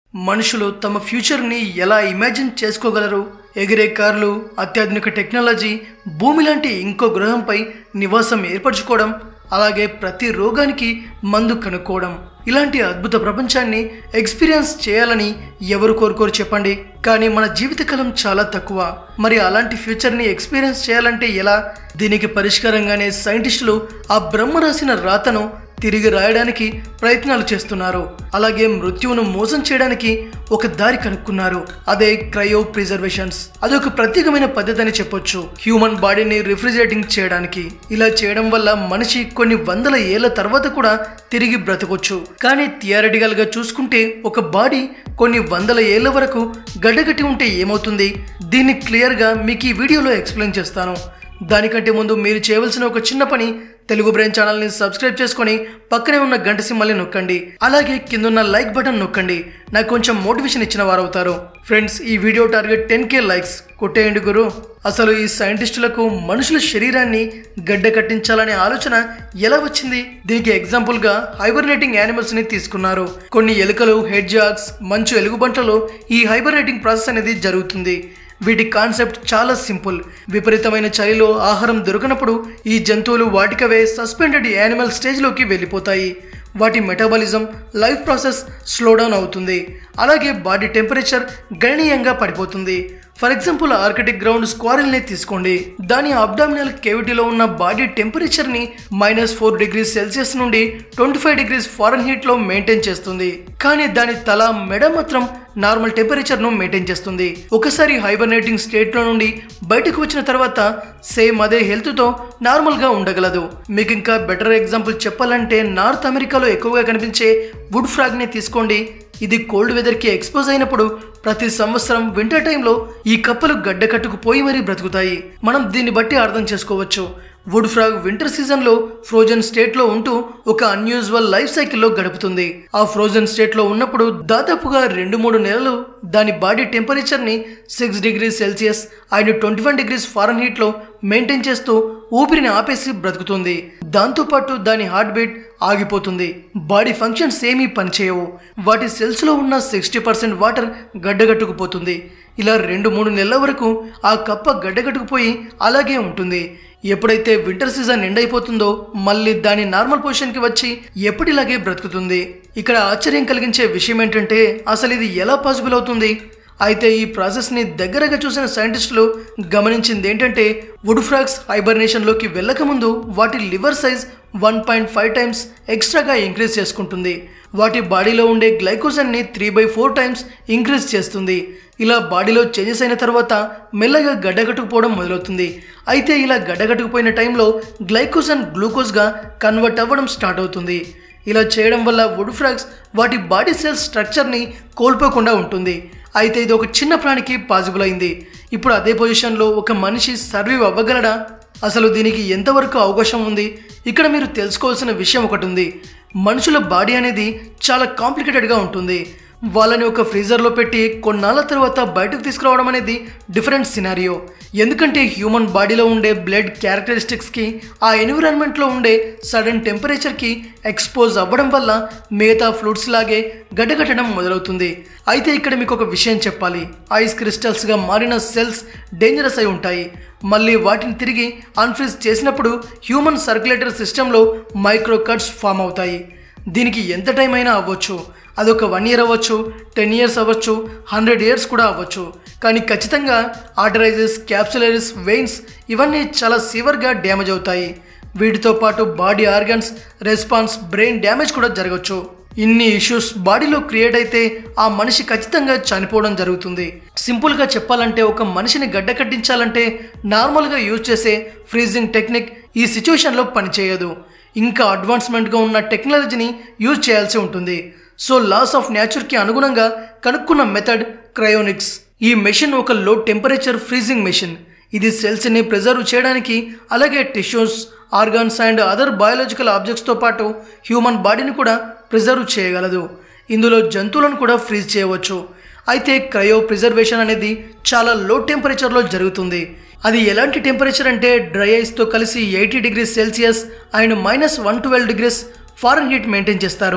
మనుషులు తమ ఫ్యూచర్ని ఎలా ఇమాజిన్ చేసుకోగలరు ఎగిరే కార్లు అత్యాధునిక టెక్నాలజీ భూమి లాంటి ఇంకో గ్రహంపై నివాసం ఏర్పరచుకోవడం అలాగే ప్రతి రోగానికి మందు కనుక్కోవడం ఇలాంటి అద్భుత ప్రపంచాన్ని ఎక్స్పీరియన్స్ చేయాలని ఎవరు కోరుకోరు చెప్పండి కానీ మన జీవితకాలం చాలా తక్కువ మరి అలాంటి ఫ్యూచర్ని ఎక్స్పీరియన్స్ చేయాలంటే ఎలా దీనికి పరిష్కారంగానే సైంటిస్టులు ఆ బ్రహ్మ రాసిన రాతను తిరిగి రాయడానికి ప్రయత్నాలు చేస్తున్నారు అలాగే మృత్యువును మోసం చేయడానికి ఒక దారి కనుక్కున్నారు అదే క్రయో ప్రిజర్వేషన్స్ అదొక ప్రత్యేకమైన పద్ధతి అని చెప్పొచ్చు హ్యూమన్ బాడీని రిఫ్రిజిరేటింగ్ చేయడానికి ఇలా చేయడం వల్ల మనిషి కొన్ని వందల ఏళ్ల తర్వాత కూడా తిరిగి బ్రతకొచ్చు కానీ థియరటికల్ గా చూసుకుంటే ఒక బాడీ కొన్ని వందల ఏళ్ల వరకు గడ్డగట్టి ఉంటే ఏమవుతుంది దీన్ని క్లియర్ గా మీకు ఈ వీడియోలో ఎక్స్ప్లెయిన్ చేస్తాను దానికంటే ముందు మీరు చేయవలసిన ఒక చిన్న పని తెలుగు బ్రెయిన్ ఛానల్ని సబ్స్క్రైబ్ చేసుకొని పక్కనే ఉన్న గంట సింబల్ని నొక్కండి అలాగే కిందున్న లైక్ బటన్ నొక్కండి నాకు కొంచెం మోటివేషన్ ఇచ్చిన వారు అవుతారు ఫ్రెండ్స్ ఈ video target ten K likes కొట్టేయండి గురు అసలు ఈ సైంటిస్టులకు మనుషుల శరీరాన్ని గడ్డ కట్టించాలనే ఆలోచన ఎలా వచ్చింది దీనికి ఎగ్జాంపుల్ గా హైబర్నేటింగ్ యానిమల్స్ ని తీసుకున్నారు కొన్ని ఎలుకలు హెడ్ జాగ్స్ మంచు ఎలుగుబంట్లలో ఈ హైబర్నేటింగ్ ప్రాసెస్ అనేది జరుగుతుంది వీటి కాన్సెప్ట్ చాలా సింపుల్ విపరీతమైన చలిలో ఆహారం దొరకనప్పుడు ఈ జంతువులు వాటికవే సస్పెండెడ్ యానిమల్ స్టేజ్లోకి వెళ్ళిపోతాయి వాటి metabolism life process slow down అవుతుంది అలాగే బాడీ టెంపరేచర్ గణనీయంగా పడిపోతుంది ఫర్ ఎగ్జాంపుల్ ఆర్కిటిక్ గ్రౌండ్ స్క్వారిల్ని తీసుకోండి దాని అబ్డామినల్ కేవిటీలో ఉన్న బాడీ టెంపరేచర్ని మైనస్ ఫోర్ డిగ్రీస్ సెల్సియస్ నుండి ట్వంటీ ఫైవ్ డిగ్రీస్ ఫారెన్ హీట్లో మెయింటైన్ చేస్తుంది కానీ దాని తల మెడ మాత్రం నార్మల్ టెంపరేచర్ను మెయింటైన్ చేస్తుంది ఒకసారి హైబర్నేటింగ్ స్టేట్లో నుండి బయటకు వచ్చిన తర్వాత సేమ్ అదే హెల్త్తో నార్మల్గా ఉండగలదు మీకు ఇంకా బెటర్ ఎగ్జాంపుల్ చెప్పాలంటే నార్త్ అమెరికాలో ఎక్కువగా కనిపించే వుడ్ ఫ్రాగ్ని తీసుకోండి ఇది కోల్డ్ వెదర్కి ఎక్స్పోజ్ అయినప్పుడు ప్రతి సంవత్సరం వింటర్ టైంలో ఈ కప్పలు గడ్డ కట్టుకుపోయి మరీ బ్రతుకుతాయి మనం దీన్ని బట్టి అర్థం చేసుకోవచ్చు వుడ్ ఫ్రాగ్ వింటర్ సీజన్లో ఫ్రోజన్ స్టేట్లో ఉంటూ ఒక అన్యూజువల్ లైఫ్ సైకిల్లో గడుపుతుంది ఆ ఫ్రోజన్ స్టేట్లో ఉన్నప్పుడు దాదాపుగా రెండు మూడు నెలలు దాని బాడీ టెంపరేచర్ని six degrees Celsius and twenty one degrees ఫారెన్ హీట్లో మెయింటైన్ చేస్తూ ఊపిరిని ఆపేసి బ్రతుకుతుంది దాంతోపాటు దాని హార్ట్ బీట్ ఆగిపోతుంది బాడీ ఫంక్షన్స్ ఏమీ పనిచేయవు వాటి సెల్స్లో ఉన్న సిక్స్టీ పర్సెంట్ వాటర్ గడ్డగట్టుకుపోతుంది ఇలా రెండు మూడు నెలల వరకు ఆ కప్ప గడ్డగట్టుకుపోయి అలాగే ఉంటుంది ఎప్పుడైతే వింటర్ సీజన్ ఎండ్ అయిపోతుందో మళ్ళీ దాని నార్మల్ పొజిషన్కి వచ్చి ఎప్పటిలాగే బ్రతుకుతుంది ఇక్కడ ఆశ్చర్యం కలిగించే విషయం ఏంటంటే అసలు ఇది ఎలా పాసిబుల్ అవుతుంది అయితే ఈ ప్రాసెస్ని దగ్గరగా చూసిన సైంటిస్టులు గమనించింది ఏంటంటే వుడ్ ఫ్రాగ్స్ హైబర్నేషన్లోకి వెళ్ళకముందు వాటి liver size one point five times ఎక్స్ట్రాగా ఇంక్రీజ్ చేసుకుంటుంది వాటి బాడీలో ఉండే గ్లైకోజన్ని three by four times increase చేస్తుంది ఇలా బాడీలో చేంజెస్ అయిన తర్వాత మెల్లగా గడ్డగట్టుకుపోవడం మొదలవుతుంది అయితే ఇలా గడ్డగట్టుకుపోయిన టైంలో గ్లైకోజన్ గ్లూకోజ్గా కన్వర్ట్ అవ్వడం స్టార్ట్ అవుతుంది ఇలా చేయడం వల్ల వుడ్ ఫ్రాగ్స్ వాటి బాడీ సెల్స్ స్ట్రక్చర్ని కోల్పోకుండా ఉంటుంది అయితే ఇది ఒక చిన్న ప్రాణికి పాసిబుల్ అయింది ఇప్పుడు అదే పొజిషన్లో ఒక మనిషి సర్వీవ్ అవ్వగలడా అసలు దీనికి ఎంతవరకు అవకాశం ఉంది ఇక్కడ మీరు తెలుసుకోవాల్సిన విషయం ఒకటి ఉంది మనుషుల బాడీ అనేది చాలా కాంప్లికేటెడ్గా ఉంటుంది వాళ్ళని ఒక ఫ్రీజర్లో పెట్టి కొన్నాళ్ళ తర్వాత బయటకు తీసుకురావడం అనేది డిఫరెంట్ సినారియో ఎందుకంటే హ్యూమన్ బాడీలో ఉండే బ్లడ్ క్యారెక్టరిస్టిక్స్కి ఆ ఎన్విరాన్మెంట్లో ఉండే సడన్ టెంపరేచర్కి ఎక్స్పోజ్ అవ్వడం వల్ల మిగతా ఫ్లూట్స్ లాగే గడ్డగట్టడం మొదలవుతుంది అయితే ఇక్కడ మీకు ఒక విషయం చెప్పాలి ఐస్ క్రిస్టల్స్గా మారిన సెల్స్ డేంజరస్ అయి ఉంటాయి మళ్ళీ వాటిని తిరిగి అన్ఫ్రీజ్ చేసినప్పుడు హ్యూమన్ సర్క్యులేటర్ సిస్టంలో మైక్రో కట్స్ ఫామ్ అవుతాయి దీనికి ఎంత టైం అయినా అవ్వచ్చు అదొక వన్ ఇయర్ అవ్వచ్చు టెన్ ఇయర్స్ అవ్వచ్చు హండ్రెడ్ ఇయర్స్ కూడా అవ్వచ్చు కానీ ఖచ్చితంగా ఆర్టరైజెస్ క్యాప్సులరీస్ వెయిన్స్ ఇవన్నీ చాలా సివర్గా డ్యామేజ్ అవుతాయి వీటితో పాటు body organs response brain damage కూడా జరగవచ్చు ఇన్ని ఇష్యూస్ బాడీలో క్రియేట్ అయితే ఆ మనిషి ఖచ్చితంగా చనిపోవడం జరుగుతుంది సింపుల్గా చెప్పాలంటే ఒక మనిషిని గడ్డ కట్టించాలంటే నార్మల్గా యూజ్ చేసే ఫ్రీజింగ్ టెక్నిక్ ఈ సిచ్యువేషన్లో పనిచేయదు ఇంకా అడ్వాన్స్మెంట్గా ఉన్న టెక్నాలజీని యూజ్ చేయాల్సి ఉంటుంది సో లాస్ ఆఫ్ నేచర్కి అనుగుణంగా కనుక్కున్న మెథడ్ క్రయోనిక్స్ ఈ మెషిన్ ఒక లో టెంపరేచర్ ఫ్రీజింగ్ మెషిన్ ఇది సెల్స్ని ప్రిజర్వ్ చేయడానికి అలాగే tissues organs and other biological ఆబ్జెక్ట్స్తో పాటు హ్యూమన్ బాడీని కూడా ప్రిజర్వ్ చేయగలదు ఇందులో జంతువులను కూడా ఫ్రీజ్ చేయవచ్చు అయితే క్రయో ప్రిజర్వేషన్ అనేది చాలా లో టెంపరేచర్లో జరుగుతుంది అది ఎలాంటి టెంపరేచర్ అంటే డ్రై ఐస్తో కలిసి eighty degrees Celsius and minus one twelve degrees Fahrenheit maintain చేస్తారు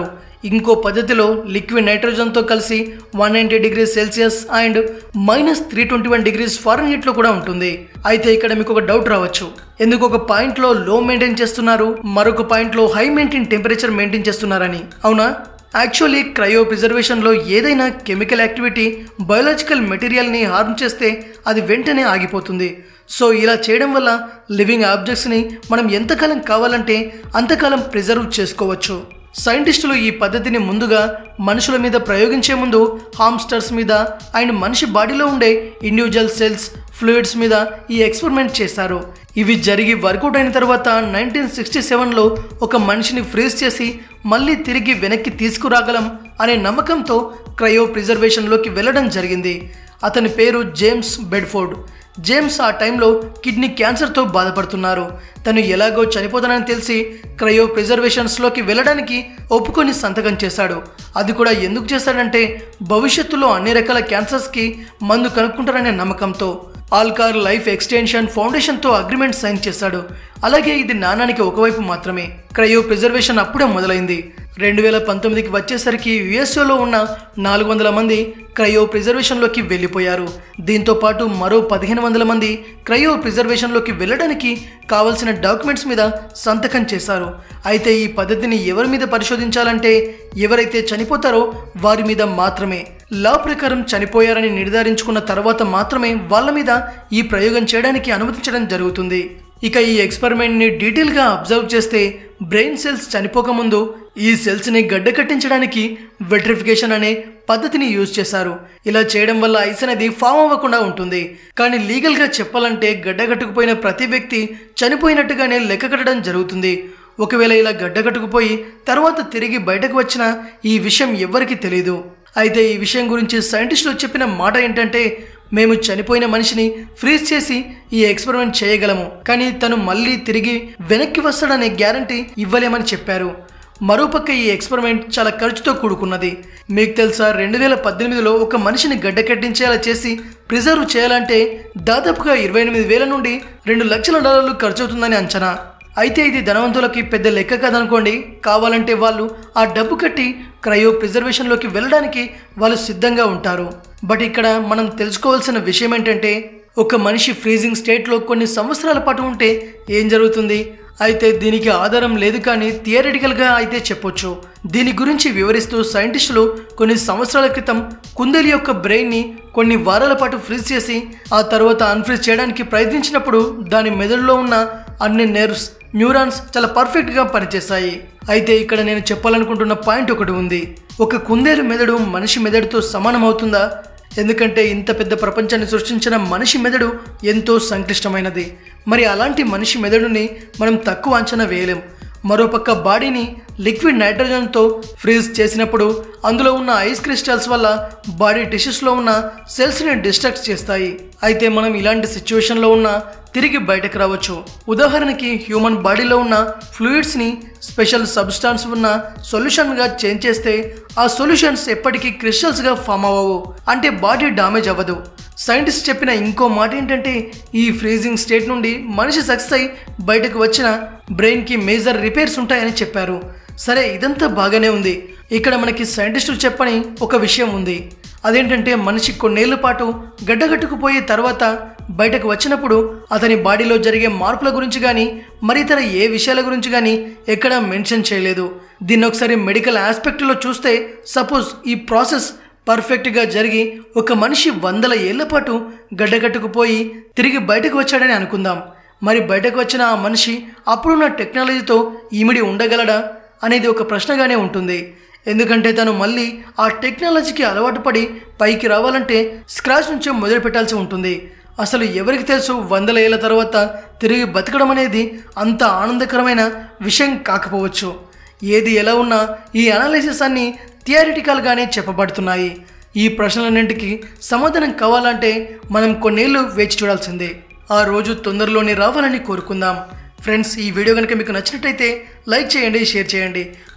ఇంకో పద్ధతిలో లిక్విడ్ నైట్రోజన్తో కలిసి one ninety degrees Celsius and minus three twenty one degrees ఫారెన్ హీట్లో కూడా ఉంటుంది అయితే ఇక్కడ మీకు ఒక డౌట్ రావచ్చు ఎందుకు ఒక పాయింట్లో లో మెయింటైన్ చేస్తున్నారు మరొక పాయింట్లో హై మెయింటైన్ టెంపరేచర్ మెయింటైన్ చేస్తున్నారని అవునా యాక్చువల్లీ క్రయో ప్రిజర్వేషన్లో ఏదైనా కెమికల్ యాక్టివిటీ బయోలాజికల్ మెటీరియల్ని హార్మ్ చేస్తే అది వెంటనే ఆగిపోతుంది సో ఇలా చేయడం వల్ల లివింగ్ ఆబ్జెక్ట్స్ని మనం ఎంతకాలం కావాలంటే అంతకాలం ప్రిజర్వ్ చేసుకోవచ్చు సైంటిస్టులు ఈ పద్ధతిని ముందుగా మనుషుల మీద ప్రయోగించే ముందు హామ్స్టర్స్ మీద అండ్ మనిషి బాడీలో ఉండే ఇండివిజువల్ సెల్స్ ఫ్లూయిడ్స్ మీద ఈ ఎక్స్పెరిమెంట్ చేశారు ఇవి జరిగి వర్కౌట్ అయిన తర్వాత నైన్టీన్ సిక్స్టీ సెవెన్లో ఒక మనిషిని ఫ్రీజ్ చేసి మళ్ళీ తిరిగి వెనక్కి తీసుకురాగలం అనే నమ్మకంతో క్రయో ప్రిజర్వేషన్లోకి వెళ్ళడం జరిగింది అతని పేరు జేమ్స్ బెడ్ఫోర్డ్ జేమ్స్ ఆ టైంలో కిడ్నీ క్యాన్సర్తో బాధపడుతున్నారు తను ఎలాగో చనిపోతానని తెలిసి క్రయో ప్రిజర్వేషన్స్లోకి వెళ్ళడానికి ఒప్పుకొని సంతకం చేశాడు అది కూడా ఎందుకు చేశాడంటే భవిష్యత్తులో అన్ని రకాల క్యాన్సర్స్కి మందు కనుక్కుంటారనే నమ్మకంతో ఆల్కార్ లైఫ్ ఎక్స్టెన్షన్ ఫౌండేషన్తో అగ్రిమెంట్ సైన్ చేశాడు అలాగే ఇది నాణానికి ఒకవైపు మాత్రమే క్రయో ప్రిజర్వేషన్ అప్పుడే మొదలైంది రెండు వేల పంతొమ్మిదికి వచ్చేసరికి యుఎస్ఏలో ఉన్న నాలుగు వందల మంది క్రయో ప్రిజర్వేషన్లోకి వెళ్ళిపోయారు దీంతో పాటు మరో పదిహేను వందల మంది క్రయో ప్రిజర్వేషన్లోకి వెళ్ళడానికి కావలసిన డాక్యుమెంట్స్ మీద సంతకం చేశారు అయితే ఈ పద్ధతిని ఎవరి మీద పరిశోధించాలంటే ఎవరైతే చనిపోతారో వారి మీద మాత్రమే లా ప్రకారం చనిపోయారని నిర్ధారించుకున్న తర్వాత మాత్రమే వాళ్ళ మీద ఈ ప్రయోగం చేయడానికి అనుమతించడం జరుగుతుంది ఇక ఈ ఎక్స్పెరిమెంట్ని డీటెయిల్గా అబ్జర్వ్ చేస్తే బ్రెయిన్ సెల్స్ చనిపోకముందు ఈ సెల్స్ని గడ్డ కట్టించడానికి వెట్రిఫికేషన్ అనే పద్ధతిని యూజ్ చేశారు ఇలా చేయడం వల్ల ఐస్ అనేది ఫామ్ అవ్వకుండా ఉంటుంది కానీ లీగల్గా చెప్పాలంటే గడ్డ కట్టుకుపోయిన ప్రతి వ్యక్తి చనిపోయినట్టుగానే లెక్క కట్టడం జరుగుతుంది ఒకవేళ ఇలా గడ్డ కట్టుకుపోయి తర్వాత తిరిగి బయటకు వచ్చినా ఈ విషయం ఎవ్వరికీ తెలియదు అయితే ఈ విషయం గురించి సైంటిస్టులు చెప్పిన మాట ఏంటంటే మేము చనిపోయిన మనిషిని ఫ్రీజ్ చేసి ఈ ఎక్స్పెరిమెంట్ చేయగలము కానీ తను మళ్ళీ తిరిగి వెనక్కి వస్తాడనే గ్యారంటీ ఇవ్వలేమని చెప్పారు మరోపక్క ఈ ఎక్స్పెరిమెంట్ చాలా ఖర్చుతో కూడుకున్నది మీకు తెలుసా రెండు వేల పద్దెనిమిదిలో ఒక మనిషిని గడ్డ కట్టించేలా చేసి ప్రిజర్వ్ చేయాలంటే దాదాపుగా ఇరవై ఎనిమిది వేల నుండి రెండు లక్షల డాలర్లు ఖర్చు అవుతుందని అంచనా అయితే ఇది ధనవంతులకి పెద్ద లెక్క కాదనుకోండి కావాలంటే వాళ్ళు ఆ డబ్బు కట్టి క్రయో ప్రిజర్వేషన్లోకి వెళ్ళడానికి వాళ్ళు సిద్ధంగా ఉంటారు బట్ ఇక్కడ మనం తెలుసుకోవాల్సిన విషయం ఏంటంటే ఒక మనిషి ఫ్రీజింగ్ స్టేట్లో కొన్ని సంవత్సరాల పాటు ఉంటే ఏం జరుగుతుంది అయితే దీనికి ఆధారం లేదు కానీ థియరిటికల్గా అయితే చెప్పొచ్చు దీని గురించి వివరిస్తూ సైంటిస్టులు కొన్ని సంవత్సరాల క్రితం కుందేలు యొక్క బ్రెయిన్ని కొన్ని వారాల పాటు ఫ్రీజ్ చేసి ఆ తర్వాత అన్ఫ్రీజ్ చేయడానికి ప్రయత్నించినప్పుడు దాని మెదడులో ఉన్న అన్ని నెర్వ్స్ న్యూరాన్స్ చాలా పర్ఫెక్ట్గా పనిచేస్తాయి అయితే ఇక్కడ నేను చెప్పాలనుకుంటున్న పాయింట్ ఒకటి ఉంది ఒక కుందేలు మెదడు మనిషి మెదడుతో సమానమవుతుందా ఎందుకంటే ఇంత పెద్ద ప్రపంచాన్ని సృష్టించిన మనిషి మెదడు ఎంతో సంక్లిష్టమైనది మరి అలాంటి మనిషి మెదడుని మనం తక్కువ అంచనా వేయలేం మరోపక్క బాడీని లిక్విడ్ నైట్రోజన్తో ఫ్రీజ్ చేసినప్పుడు అందులో ఉన్న ఐస్ క్రిస్టల్స్ వల్ల బాడీ టిష్యూస్లో ఉన్న సెల్స్ని డిస్ట్రాక్ట్ చేస్తాయి అయితే మనం ఇలాంటి సిచ్యువేషన్లో ఉన్న తిరిగి బయటకు రావచ్చు ఉదాహరణకి హ్యూమన్ బాడీలో ఉన్న ఫ్లూయిడ్స్ని స్పెషల్ సబ్స్టాన్స్ ఉన్న సొల్యూషన్గా చేంజ్ చేస్తే ఆ సొల్యూషన్స్ ఎప్పటికీ క్రిస్టల్స్గా ఫామ్ అవ్వవు అంటే బాడీ డామేజ్ అవ్వదు సైంటిస్ట్ చెప్పిన ఇంకో మాట ఏంటంటే ఈ ఫ్రీజింగ్ స్టేట్ నుండి మనిషి సక్సెస్ అయి బయటకు వచ్చిన బ్రెయిన్కి మేజర్ రిపేర్స్ ఉంటాయని చెప్పారు సరే ఇదంతా బాగానే ఉంది ఇక్కడ మనకి సైంటిస్టులు చెప్పని ఒక విషయం ఉంది అదేంటంటే మనిషి కొన్నేళ్ల పాటు గడ్డగట్టుకుపోయే తర్వాత బయటకు వచ్చినప్పుడు అతని బాడీలో జరిగే మార్పుల గురించి కానీ మరి ఇతర ఏ విషయాల గురించి కానీ ఎక్కడా మెన్షన్ చేయలేదు దీన్ని ఒకసారి మెడికల్ ఆస్పెక్ట్లో చూస్తే సపోజ్ ఈ ప్రాసెస్ పర్ఫెక్ట్గా జరిగి ఒక మనిషి వందల ఏళ్ల పాటు గడ్డగట్టుకుపోయి తిరిగి బయటకు వచ్చాడని అనుకుందాం మరి బయటకు వచ్చిన ఆ మనిషి అప్పుడున్న టెక్నాలజీతో ఈమిడి ఉండగలడా అనేది ఒక ప్రశ్నగానే ఉంటుంది ఎందుకంటే తను మళ్ళీ ఆ టెక్నాలజీకి అలవాటు పడి పైకి రావాలంటే స్క్రాచ్ నుంచే మొదలు పెట్టాల్సి ఉంటుంది అసలు ఎవరికి తెలుసు వందల ఏళ్ళ తర్వాత తిరిగి బతకడం అనేది అంత ఆనందకరమైన విషయం కాకపోవచ్చు ఏది ఎలా ఉన్నా ఈ అనాలిసిస్ అన్ని థియరిటికల్గానే చెప్పబడుతున్నాయి ఈ ప్రశ్నలన్నింటికి సమాధానం కావాలంటే మనం కొన్నేళ్ళు వేచి చూడాల్సిందే ఆ రోజు తొందరలోనే రావాలని కోరుకుందాం ఫ్రెండ్స్ ఈ వీడియో కనుక మీకు నచ్చినట్టయితే లైక్ చేయండి షేర్ చేయండి